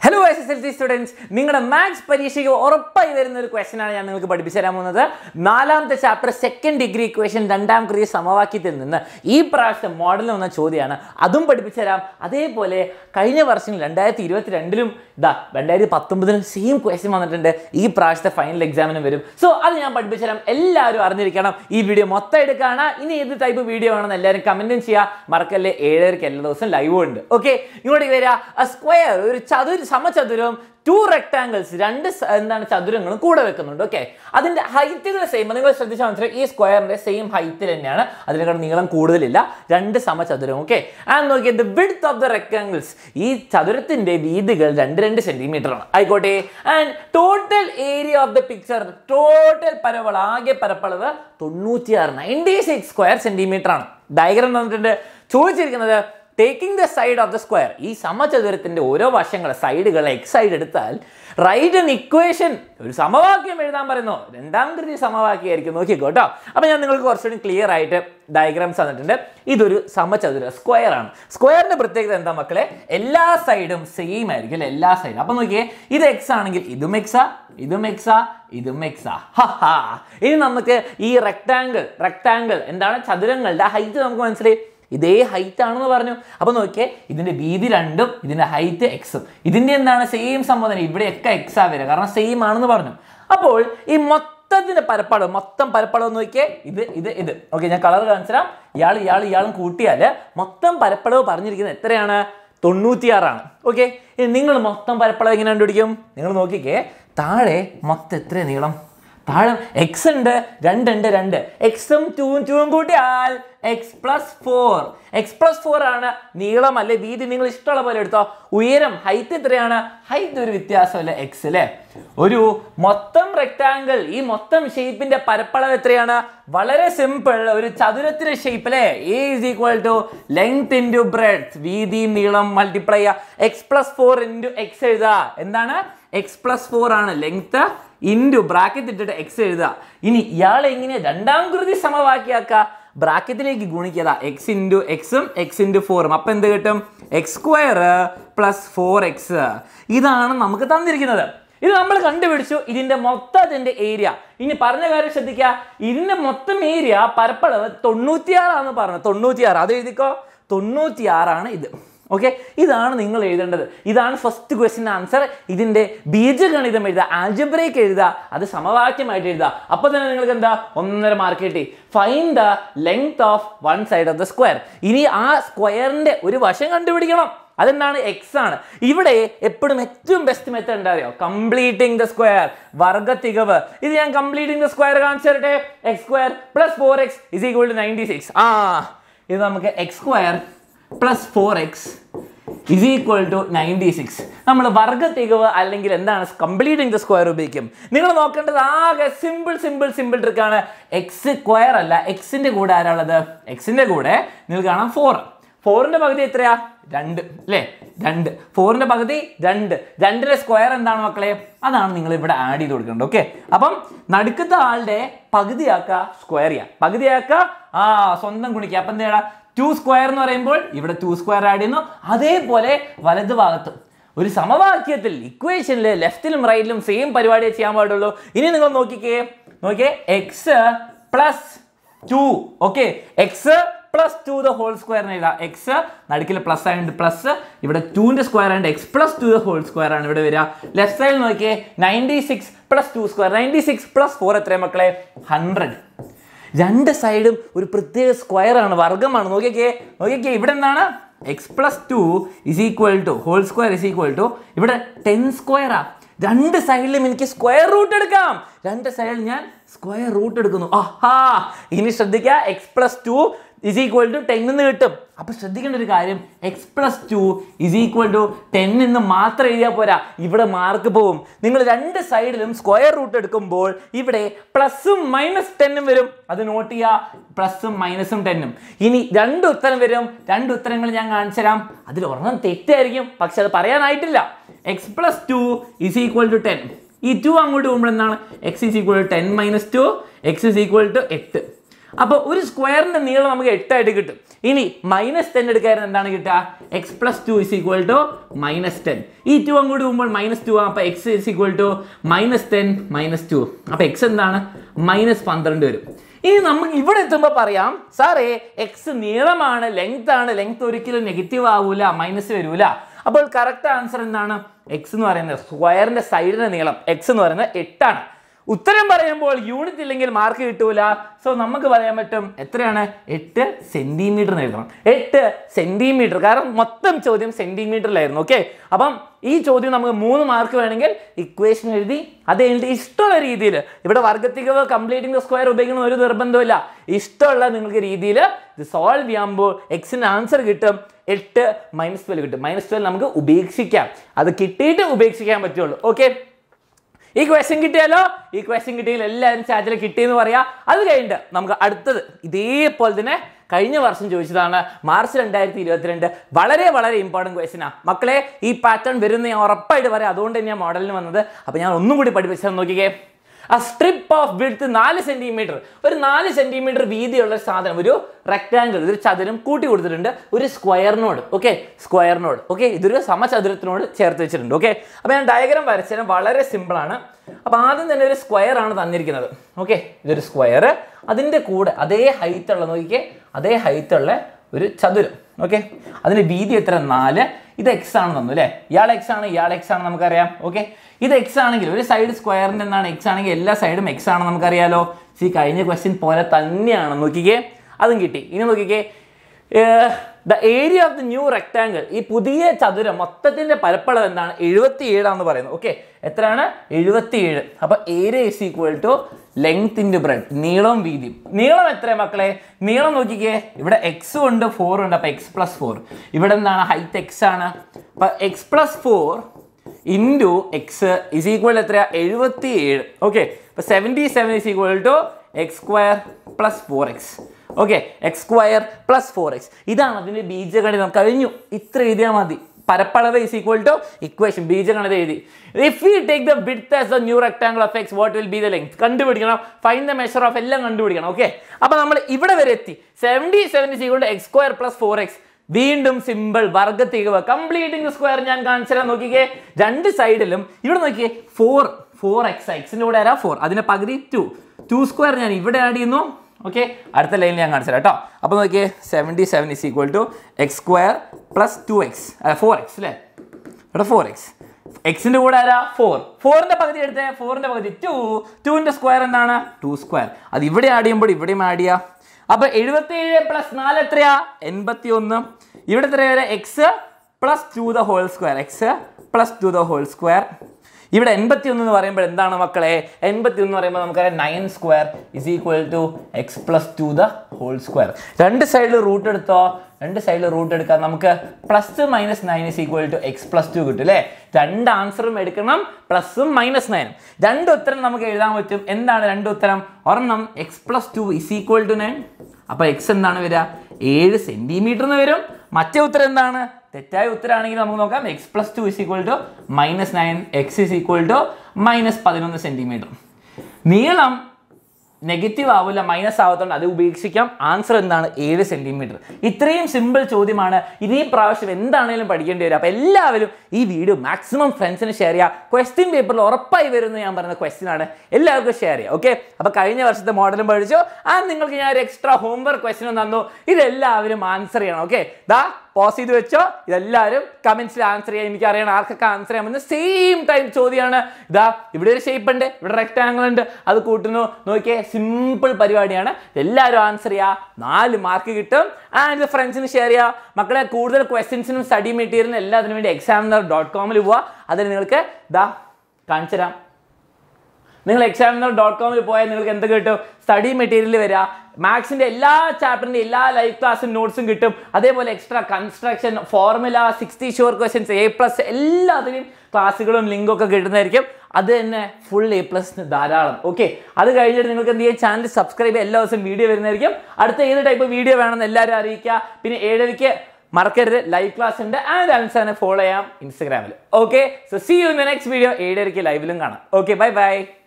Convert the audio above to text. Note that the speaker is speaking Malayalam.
hello S S L C students നിങ്ങളുടെ മാത്സ് പരീക്ഷയ്ക്ക് ഉറപ്പായി വരുന്ന ഒരു ക്വസ്റ്റൻ ആണ് ഞാൻ നിങ്ങൾക്ക് പഠിപ്പിച്ചു തരാൻ പോകുന്നത് നാലാമത്തെ ചാപ്റ്റർ സെക്കൻഡ് ഡിഗ്രി ഇക്വേഷൻ രണ്ടാം കൃതി സമവാക്യത്തിൽ നിന്ന് ഈ പ്രാവശ്യം മോഡൽ വന്ന ചോദ്യമാണ് അതും പഠിപ്പിച്ചു തരാം അതേപോലെ കഴിഞ്ഞ വർഷം രണ്ടായിരത്തി ഇരുപത്തി രണ്ടിലും ഇതാ രണ്ടായിരത്തി പത്തൊമ്പതിലും സെയിം ക്വസ്റ്റ്യൻ വന്നിട്ടുണ്ട് ഈ പ്രാവശ്യത്തെ ഫൈനൽ എക്സാമിനും വരും സോ അത് ഞാൻ പഠിപ്പിച്ചു തരാം എല്ലാവരും അറിഞ്ഞിരിക്കണം ഈ വീഡിയോ മൊത്തം എടുക്കാണ് ഇനി ഏത് ടൈപ്പ് വീഡിയോ ആണെന്ന് എല്ലാവരും കമൻറ്റും ചെയ്യുക മറക്കല്ലേ ഏഴരയ്ക്ക് എല്ലാ ദിവസവും ലൈവ് ഉണ്ട് ഓക്കെ ഇങ്ങോട്ട് വരിക സ്ക്വയർ ഒരു ചതുര സമചതുരവും ടു റെക്ടാങ്കിൾസ് രണ്ട് സ- എന്താണ് ചതുരങ്ങളും കൂടെ വെക്കുന്നുണ്ട് ഓക്കെ അതിന്റെ ഹൈറ്റുകൾ സെയിം നിങ്ങൾ ശ്രദ്ധിച്ചാൽ മനസ്സിലായി ഈ സ്ക്വയറിന്റെ സെയിം ഹൈറ്റിൽ തന്നെയാണ് അതിനേക്കാൾ നീളം കൂടുതലില്ല രണ്ട് സമചതുരം ഓക്കെ ആൻഡ് നോക്കിയത് the width of the rectangles ഈ ചതുരത്തിന്റെ വീതികൾ രണ്ട് രണ്ട് സെന്റിമീറ്റർ ആണ് ആയിക്കോട്ടെ and total area of the picture total പരവളവ് ആകെ പരപ്പളവ് തൊണ്ണൂറ്റിയാറ് നയൻറ്റി സിക്സ് സ്ക്വയർ സെന്റിമീറ്റർ ആണ് ഡയഗ്രാം തന്നിട്ടുണ്ട് ചോദിച്ചിരിക്കുന്നത് taking the side of the square ഈ സമചതുരത്തിന്റെ ഓരോ വശങ്ങൾ സൈഡുകൾ എക്സ് സൈഡ് എടുത്താൽ റൈറ്റ് an ഇക്വേഷൻ ഒരു സമവാക്യം എഴുതാൻ പറയുന്നു രണ്ടാം കൃതി സമവാക്യമായിരിക്കും നോക്കിക്കോ കേട്ടോ അപ്പൊ ഞാൻ നിങ്ങൾക്ക് കുറച്ചുകൂടി ക്ലിയർ ആയിട്ട് ഡയഗ്രാംസ് തന്നിട്ടുണ്ട് ഇതൊരു സമചതുര സ്ക്വയർ ആണ് സ്ക്വയറിന്റെ പ്രത്യേകത എന്താ മക്കളെ എല്ലാ സൈഡും സെയിം ആയിരിക്കും അല്ലെ എല്ലാ സൈഡും അപ്പൊ നോക്കിയേ ഇത് എക്സ് ആണെങ്കിൽ ഇതും എക്സാ ഇതും എക്സാ ഇതും എക്സാ ഹാ ഇനി നമുക്ക് ഈ റെക്ടാങ്കിൾ റെക്ടാങ്കിൾ എന്താണ് ചതുരങ്ങളുടെ ഹൈറ്റ് നമുക്ക് മനസ്സിലായി ഇതേ ഹൈറ്റ് ആണെന്ന് പറഞ്ഞു അപ്പൊ നോക്കിയേ ഇതിന്റെ വീതി രണ്ടും ഇതിന്റെ ഹൈറ്റ് എക്സും ഇതിന്റെ എന്താണ് സെയിം സംബോധന ഇവിടെയൊക്കെ എക്സ് ആ വരിക കാരണം സെയിം ആണെന്ന് പറഞ്ഞു അപ്പോൾ ഈ മൊത്തത്തിന്റെ പരപ്പളവ് മൊത്തം പരപ്പളവ് നോക്കിയേ ഇത് ഇത് ഇത് ഓക്കെ ഞാൻ കളർ കാണിച്ചുതരാം ഇയാൾ ഇയാൾ ഇയാളും കൂട്ടിയാൽ മൊത്തം പരപ്പളവ് പറഞ്ഞിരിക്കുന്നത് എത്രയാണ് തൊണ്ണൂറ്റിയാറാണ് ഓക്കെ ഇനി നിങ്ങൾ മൊത്തം പരപ്പളവ് എങ്ങനെ കണ്ടുപിടിക്കും നിങ്ങൾ നോക്കിക്കേ താഴെ മൊത്തം എത്ര നീളം താഴെ എക്സ് ഉണ്ട് രണ്ടുണ്ട് രണ്ട് എക്സും ടൂവും ടൂവും കൂട്ടിയാൽ X plus four X plus four ആണ് നീളം അല്ലെ വീതി നിങ്ങൾ ഇഷ്ടമുള്ള പോലെ എടുത്തോ ഉയരം ഹൈറ്റ് എത്രയാണ് ഹൈറ്റ് ഒരു വ്യത്യാസമല്ല എക്സ് അല്ലേ ഒരു മൊത്തം റെക്ടാങ്കിൾ ഈ മൊത്തം ഷേപ്പിന്റെ പരപ്പളവ് എത്രയാണ് വളരെ സിമ്പിൾ ഒരു ചതുരത്തിന്റെ ഷേപ്പ് അല്ലേ A is equal to length into breadth വീതിയും നീളം മൾട്ടിപ്ലൈ ചെയ്യുക X plus four into X എഴുതുക എന്താണ് എക്സ് പ്ലസ് ഫോർ ആണ് ലെങ്ത് ഇൻറ്റു ബ്രാക്കറ്റ് ഇട്ടിട്ട് എക്സ് എഴുതുക ഇനി ഇയാളെ എങ്ങനെ രണ്ടാം കൃതി സമവാക്യാക്കുക ബ്രാക്കറ്റിലേക്ക് ഗുണിക്കുക എക്സ് ഇൻറ്റു എക്സും എക്സ് ഇൻറ്റു ഫോറും അപ്പം എന്ത് കിട്ടും X square plus four X ഇതാണ് നമുക്ക് തന്നിരിക്കുന്നത് ഇത് നമ്മൾ കണ്ടുപിടിച്ചു ഇതിന്റെ മൊത്തത്തിന്റെ ഏരിയ ഇനി പറഞ്ഞ കാര്യം ശ്രദ്ധിക്കുക ഇതിന്റെ മൊത്തം ഏരിയ പരപ്പളവ് തൊണ്ണൂറ്റിയാറാന്ന് പറഞ്ഞത് തൊണ്ണൂറ്റിയാറ് അത് എഴുതിക്കോ തൊണ്ണൂറ്റിയാറാണ് ഇത് ഓക്കെ ഇതാണ് നിങ്ങൾ എഴുതേണ്ടത് ഇതാണ് ഫസ്റ്റ് ക്വസ്റ്റ്യൻ ആൻസർ ഇതിന്റെ ബീജഗണിതം എഴുതുക ആൽജബ്രേക്ക് എഴുതുക അത് സമവാക്യമായിട്ട് എഴുതുക അപ്പോൾ തന്നെ നിങ്ങൾക്ക് എന്താ ഒന്നര മാർക്ക് കിട്ടി find the length of one side of the square ഇനി ആ സ്ക്വയറിന്റെ ഒരു വശം കണ്ടുപിടിക്കണം അതെന്താണ് എക്സ് ആണ് ഇവിടെ എപ്പോഴും ഏറ്റവും ബെസ്റ്റ് മെത്തേഡ് എന്താ അറിയോ കംപ്ലീറ്റിംഗ് ദ സ്ക്വയർ വർഗ തികവ് ഇത് ഞാൻ കംപ്ലീറ്റിംഗ് ദ സ്ക്വയർ കാണിച്ചു തരട്ടെ X square plus four X is equal to ninety six ആ ഇത് നമുക്ക് X square plus four X is equal to ninety six നമ്മൾ വർഗ തികവ് അല്ലെങ്കിൽ എന്താണ് കംപ്ലീറ്റിംഗ് ദ സ്ക്വയർ ഉപയോഗിക്കും നിങ്ങൾ നോക്കേണ്ടത് ആകെ സിമ്പിൾ സിമ്പിൾ സിമ്പിൾ ട്രിക്കാണ് എക്സ് സ്ക്വയർ അല്ല എക്സിന്റെ കൂടെ ആരാളുള്ളത് എക്സിന്റെ കൂടെ നിങ്ങൾ കാണാം ഫോർ ഫോറിന്റെ പകുതി എത്രയാ രണ്ട് അല്ലേ രണ്ട് ഫോറിന്റെ പകുതി രണ്ട് രണ്ടിന്റെ സ്ക്വയർ എന്താണ് മക്കളെ അതാണ് നിങ്ങൾ ഇവിടെ ആഡ് ചെയ്ത് കൊടുക്കേണ്ടത് ഓക്കെ അപ്പം നടുക്കത്തെ ആളുടെ പകുതിയാക്കുക സ്ക്വയർ ചെയ്യുക പകുതിയാക്കുക ആ സ്വന്തം ഗുണിക്കുക അപ്പം എന്താ ടു സ്ക്വയർ എന്ന് പറയുമ്പോൾ ഇവിടെ ടു സ്ക്വയർ ആഡ് ചെയ്യുന്നു അതേപോലെ വലത് ഭാഗത്തും ഒരു സമവാക്യത്തിൽ ഇക്വേഷനിൽ ലെഫ്റ്റിലും റൈറ്റിലും സെയിം പരിപാടിയെ ചെയ്യാൻ പാടുള്ളൂ ഇനി നിങ്ങൾ നോക്കിക്കേ നോക്കിയേ X plus two okay X plus two the whole square എഴുതാം എക്സ് നടുക്കിൽ പ്ലസ് ആയതുകൊണ്ട് പ്ലസ് ഇവിടെ ടുവിന്റെ സ്ക്വയർ ആയതുകൊണ്ട് X plus two the whole square ആണ് ഇവിടെ വരിക ലെഫ്റ്റ് സൈഡിൽ നോക്കിയേ ninety six plus two square ninety six plus four എത്രയാ മക്കളെ ഹൺഡ്രഡ് രണ്ട് സൈഡും ഒരു പ്രത്യേക സ്ക്വയർ ആണ് വർഗമാണ് നോക്കിക്കേ നോക്കിക്കേ ഇവിടെ എന്താണ് X plus two is equal to whole square is equal to ഇവിടെ ടെൻ സ്ക്വയറാ രണ്ട് സൈഡിലും എനിക്ക് സ്ക്വയർ റൂട്ട് എടുക്കാം രണ്ട് സൈഡിൽ ഞാൻ സ്ക്വയർ റൂട്ട് എടുക്കുന്നു ആഹാ ഇനി ശ്രദ്ധിക്കുക X plus two is equal to ten എന്ന് കിട്ടും അപ്പൊ ശ്രദ്ധിക്കേണ്ട ഒരു കാര്യം X plus two is equal to ten എന്ന് മാത്രം എഴുതിയാൽ പോരാ ഇവിടെ മാർക്ക് പോവും നിങ്ങൾ രണ്ട് സൈഡിലും സ്ക്വയർ റൂട്ട് എടുക്കുമ്പോൾ ഇവിടെ പ്ലസും മൈനസ് ടെന്നും വരും അത് നോട്ട് ചെയ്യുക പ്ലസും മൈനസും ടെന്നും ഇനി രണ്ട് ഉത്തരം വരും രണ്ട് ഉത്തരങ്ങൾ ഞാൻ കാണിച്ചു തരാം അതിൽ ഒരെണ്ണം തെറ്റായിരിക്കും പക്ഷെ അത് പറയാനായിട്ടില്ല X plus two is equal to ten ഈ ടു അങ്ങോട്ട് പോകുമ്പോൾ എന്താണ് X is equal to ten minus two X is equal to എട്ട് അപ്പോൾ ഒരു സ്ക്വയറിന്റെ നീളം നമുക്ക് എട്ടായിട്ട് കിട്ടും ഇനി മൈനസ് ടെൻ എടുക്കായിരുന്നു എന്താണ് കിട്ടുക X plus two is equal to minus ten ഈ ടു അങ്ങോട്ട് പോകുമ്പോൾ മൈനസ് ടു അപ്പോൾ X is equal to minus ten minus two അപ്പോൾ എക്സ് എന്താണ് മൈനസ് പന്ത്രണ്ട് വരും ഇനി നമുക്ക് ഇവിടെ എത്തുമ്പോൾ പറയാം സാറേ എക്സ് നീളമാണ് ലെങ്ത് ആണ് ലെങ്ത് ഒരിക്കലും നെഗറ്റീവ് ആവൂല മൈനസ് വരൂല അപ്പോൾ കറക്റ്റ് ആൻസർ എന്താണ് എക്സ് എന്ന് പറയുന്നത് സ്ക്വയറിന്റെ സൈഡിന്റെ നീളം എക്സ് എന്ന് പറയുന്നത് എട്ടാണ് ഉത്തരം പറയുമ്പോൾ യൂണിറ്റ് ഇല്ലെങ്കിൽ മാർക്ക് കിട്ടൂല സോ നമുക്ക് പറയാൻ പറ്റും എത്രയാണ് എട്ട് സെന്റിമീറ്റർ എഴുതണം എട്ട് സെന്റിമീറ്റർ കാരണം മൊത്തം ചോദ്യം സെന്റിമീറ്ററിലായിരുന്നു ഓക്കെ അപ്പം ഈ ചോദ്യം നമുക്ക് മൂന്ന് മാർക്ക് വേണമെങ്കിൽ ഇക്വേഷൻ എഴുതി അത് കഴിഞ്ഞിട്ട് ഇഷ്ടമുള്ള രീതിയിൽ ഇവിടെ വർഗത്തികവ് കംപ്ലീറ്റിംഗ് സ്ക്വയർ ഉപയോഗിക്കുന്ന ഒരു നിർബന്ധമില്ല ഇഷ്ടമുള്ള നിങ്ങൾക്ക് രീതിയിൽ ഇത് സോൾവ് ചെയ്യുമ്പോൾ എക്സിന് ആൻസർ കിട്ടും എട്ട് മൈനസ് ട്വൽവ് കിട്ടും മൈനസ് ട്വൽവ് നമുക്ക് ഉപേക്ഷിക്കാം അത് കിട്ടിയിട്ട് ഉപേക്ഷിക്കാൻ പറ്റുള്ളൂ ഓക്കെ ഈ ക്വസ്റ്റ്യൻ കിട്ടിയാലോ ഈ ക്വസ്റ്റ്യൻ കിട്ടിയാൽ എല്ലാവരും ചാറ്റിൽ കിട്ടിയെന്ന് പറയാം അത് കഴിഞ്ഞിട്ട് നമുക്ക് അടുത്തത് ഇതേപോലെ തന്നെ കഴിഞ്ഞ വർഷം ചോദിച്ചതാണ് മാർച്ച് രണ്ടായിരത്തി ഇരുപത്തിരണ്ട് വളരെ വളരെ ഇമ്പോർട്ടൻറ്റ് ക്വസ്റ്റ്യനാ മക്കളെ ഈ പാറ്റേൺ വരുന്ന ഞാൻ ഉറപ്പായിട്ട് പറയാം അതുകൊണ്ട് തന്നെ ഞാൻ മോഡലിന് വന്നത് അപ്പോൾ ഞാൻ ഒന്നും കൂടി പഠിപ്പിച്ചത് നോക്കിക്കേ ആ സ്ട്രിപ്പ് ഓഫ് വിഡ്ത്ത് നാല് സെന്റിമീറ്റർ ഒരു നാല് സെന്റിമീറ്റർ വീതിയുള്ള ഒരു സാധനം ഒരു റെക്ടാങ്കിൾ ഇതൊരു ചതുരം കൂട്ടി കൊടുത്തിട്ടുണ്ട് ഒരു സ്ക്വയറിനോട് ഓക്കെ സ്ക്വയറിനോട് ഓക്കെ ഇതൊരു സമചതുരത്തിനോട് ചേർത്ത് വെച്ചിട്ടുണ്ട് ഓക്കെ അപ്പോൾ ഞാൻ ഡയഗ്രാം വരച്ചത് വളരെ സിമ്പിൾ ആണ് അപ്പോൾ ആദ്യം തന്നെ ഒരു സ്ക്വയർ ആണ് തന്നിരിക്കുന്നത് ഓക്കെ ഇതൊരു സ്ക്വയർ അതിൻ്റെ കൂടെ അതേ ഹൈറ്റ് ഉള്ള നോക്കിക്കേ അതേ ഹൈറ്റ് ഉള്ള ഒരു ചതുരം ഓക്കെ അതിന് വീതി എത്ര നാല് ഇത് എക്സ് ആണ് തന്നു അല്ലേ ഇയാൾ എക്സ് ആണ് ഇയാൾ എക്സ് ആണ് നമുക്കറിയാം ഓക്കെ ഇത് എക്സ് ആണെങ്കിൽ ഒരു സൈഡ് സ്ക്വയറിൻ്റെ എന്താണ് എക്സ് ആണെങ്കിൽ എല്ലാ സൈഡും എക്സ് ആണ് നമുക്കറിയാലോ സി കഴിഞ്ഞ ക്വസ്റ്റ്യൻ പോലെ തന്നെയാണ് നോക്കിക്കേ അതും കിട്ടി ഇനി നോക്കിക്കേ the area of the new rectangle ഈ പുതിയ ചതുരം മൊത്തത്തിന്റെ പരപ്പളവ് എന്താണ് എഴുപത്തി ഏഴാന്ന് പറയുന്നത് ഓക്കെ എത്രയാണ് എഴുപത്തി ഏഴ് അപ്പൊ area is equal to length into breadth നീളം വീതിയും നീളം എത്ര മക്കളെ നീളം നോക്കിക്കേ ഇവിടെ എക്സ് ഉണ്ട് ഫോർ ഉണ്ട് അപ്പൊ എക്സ് പ്ലസ് ഫോർ ഇവിടെ എന്താണ് ഹൈറ്റ് എക്സ് ആണ് അപ്പൊ X plus four into X is equal എത്രയാ എഴുപത്തി ഏഴ് ഓക്കെ ഇപ്പൊ seventy seven is equal to X square plus four X okay X square plus four X ഇതാണ് അതിൻ്റെ ബീജഗണിതം കഴിഞ്ഞു ഇത്ര എഴുതിയാൽ മതി പരപ്പളവ് ഇസ് ഈക്വൽ ടു ഇക്വേഷൻ ബീജഗണിതം എഴുതി if you take the width as the new rectangle of X what will be the length കണ്ടുപിടിക്കണം ഫൈൻ ദ മെഷർ ഓഫ് എല്ലാം കണ്ടുപിടിക്കണം ഓക്കെ അപ്പോൾ നമ്മൾ ഇവിടെ വരെ എത്തി seventy seven is equal to X square plus four X വീണ്ടും സിമ്പിൾ വർഗ തികവ് കംപ്ലീറ്റിംഗ് സ്ക്വയർ ഞാൻ കാണിച്ചു തരാം നോക്കിക്കേ രണ്ട് സൈഡിലും ഇവിടെ നോക്കിയേ ഫോർ ഫോർ എക്സ് എക്സിൻ്റെ കൂടെ ആരാ ഫോർ അതിന്റെ പകുതി ടു ടു സ്ക്വയർ ഞാൻ ഇവിടെ ആഡ് ചെയ്യുന്നു ഓക്കെ അടുത്ത ലൈനിൽ ഞാൻ കാണിച്ചു തരാം കേട്ടോ അപ്പോൾ നോക്കിയേ seventy seven is equal to X square plus two X four X അല്ലേ ഇവിടെ ഫോർ എക്സ് എക്സിന്റെ കൂടെ ആരാ ഫോർ ഫോറിന്റെ പകുതി എടുത്തേ ഫോറിന്റെ പകുതി ടു ടുവിന്റെ സ്ക്വയർ എന്താണ് ടു സ്ക്വയർ അത് ഇവിടെ ആഡ് ചെയ്യുമ്പോൾ ഇവിടെയും ആഡ് ചെയ്യാം അപ്പൊ എഴുപത്തി ഏഴ് പ്ലസ് നാല് എത്രയാ എൺപത്തി ഒന്ന് ഇവിടെ എത്ര വരെ X plus two the whole square X plus two the whole square ഇവിടെ എൺപത്തി ഒന്ന് എന്ന് പറയുമ്പോൾ എന്താണ് മക്കളെ എൺപത്തി ഒന്ന് എന്ന് പറയുമ്പോൾ നമുക്കറിയാം nine square is equal to X plus two the whole square രണ്ട് സൈഡിൽ റൂട്ട് എടുത്തോ രണ്ട് സൈഡിൽ റൂട്ട് എടുക്കാം നമുക്ക് plus minus nine is equal to X plus two കിട്ടും അല്ലേ രണ്ട് ആൻസറും എടുക്കണം പ്ലസും മൈനസ് നയനും രണ്ട് ഉത്തരം നമുക്ക് എഴുതാൻ പറ്റും എന്താണ് രണ്ട് ഉത്തരം ഒരെണ്ണം X plus two is equal to nine അപ്പോൾ എക്സ് എന്താണ് വരിക ഏഴ് സെൻറ്റിമീറ്റർ എന്ന് വരും മറ്റേ ഉത്തരം എന്താണ് തെറ്റായ ഉത്തരമാണെങ്കിൽ നമുക്ക് നോക്കാം X plus two is equal to minus nine X is equal to minus പതിനൊന്ന് സെൻറ്റിമീറ്റർ നീളം നെഗറ്റീവ് ആവില്ല മൈനസ് ആവത്തോണ്ട് അത് ഉപേക്ഷിക്കാം ആൻസർ എന്താണ് ഏഴ് സെന്റിമീറ്റർ ഇത്രയും സിമ്പിൾ ചോദ്യമാണ് ഇനി പ്രാവശ്യം എന്താണെങ്കിലും പഠിക്കേണ്ടി വരും അപ്പോൾ എല്ലാവരും ഈ വീഡിയോ മാക്സിമം ഫ്രണ്ട്സിന് ഷെയർ ചെയ്യുക ക്വസ്റ്റ്യൻ പേപ്പറിൽ ഉറപ്പായി വരുന്ന ഞാൻ പറയുന്ന ക്വസ്റ്റ്യൻ ആണ് എല്ലാവർക്കും ഷെയർ ചെയ്യുക ഓക്കെ അപ്പോൾ കഴിഞ്ഞ വർഷത്തെ മോഡലും പഠിച്ചു ആ നിങ്ങൾക്ക് ഞാൻ ഒരു എക്സ്ട്രാ ഹോംവർക്ക് ക്വസ്റ്റ്യൻ തന്നു ഇതെല്ലാവരും ആൻസർ ചെയ്യണം ഓക്കെ ദാ പോസ് ചെയ്ത് വെച്ചോ ഇതെല്ലാവരും കമന്റ്സിൽ ആൻസർ ചെയ്യാൻ എനിക്ക് അറിയണം ആർക്കൊക്കെ ആൻസർ ചെയ്യാമെന്ന് സെയിം ടൈം ചോദ്യമാണ് ഇതാ ഇവിടെ ഒരു ഷേപ്പ് ഉണ്ട് ഇവിടെ റെക്ടാങ്കിൾ ഉണ്ട് അത് കൂട്ടുന്നു നോക്കിയേ സിമ്പിൾ പരിപാടിയാണ് എല്ലാവരും ആൻസർ ചെയ്യുക നാല് മാർക്ക് കിട്ടും ആൻഡ് ഫ്രണ്ട്സിന് ഷെയർ ചെയ്യുക മക്കളെ കൂടുതൽ ക്വസ്റ്റ്യൻസിനും സ്റ്റഡി മെറ്റീരിയലിനും എല്ലാത്തിനും വേണ്ടി എക്സാമിനർ ഡോട്ട് കോമിൽ പോവുക അതിൽ നിങ്ങൾക്ക് ഇതാ കാണിച്ചു തരാം നിങ്ങൾ എക്സാമിനർ ഡോട്ട് കോമിൽ പോയാൽ നിങ്ങൾക്ക് എന്ത് കിട്ടും സ്റ്റഡി മെറ്റീരിയൽ വരിക മാത്സിന്റെ എല്ലാ ചാപ്റ്ററിന്റെ എല്ലാ ലൈവ് ക്ലാസ്സും നോട്ട്സും കിട്ടും അതേപോലെ extra construction formula sixty sure questions A plus എല്ലാത്തിനും ക്ലാസ്സുകളും ലിങ്കും ഒക്കെ കിട്ടുന്നതായിരിക്കും അത് തന്നെ ഫുൾ എ പ്ലസ് ധാരാളം ഓക്കെ അത് കഴിഞ്ഞിട്ട് നിങ്ങൾക്ക് എന്ത് ചെയ്യാം ചാനൽ സബ്സ്ക്രൈബ് എല്ലാ ദിവസവും വീഡിയോ വരുന്നതായിരിക്കും അടുത്ത ഏത് ടൈപ്പ് വീഡിയോ വേണമെന്ന് എല്ലാവരും അറിയിക്കുക പിന്നെ ഏഴരയ്ക്ക് മറക്കരുത് ലൈവ് ക്ലാസ് ഉണ്ട് ആൻഡ് അൻസാനെ ഫോളോ ചെയ്യാം ഇൻസ്റ്റാഗ്രാമിൽ okay so see you in the next video ഏഴരയ്ക്ക് ലൈവിലും കാണാം ഓക്കെ ബൈ ബൈ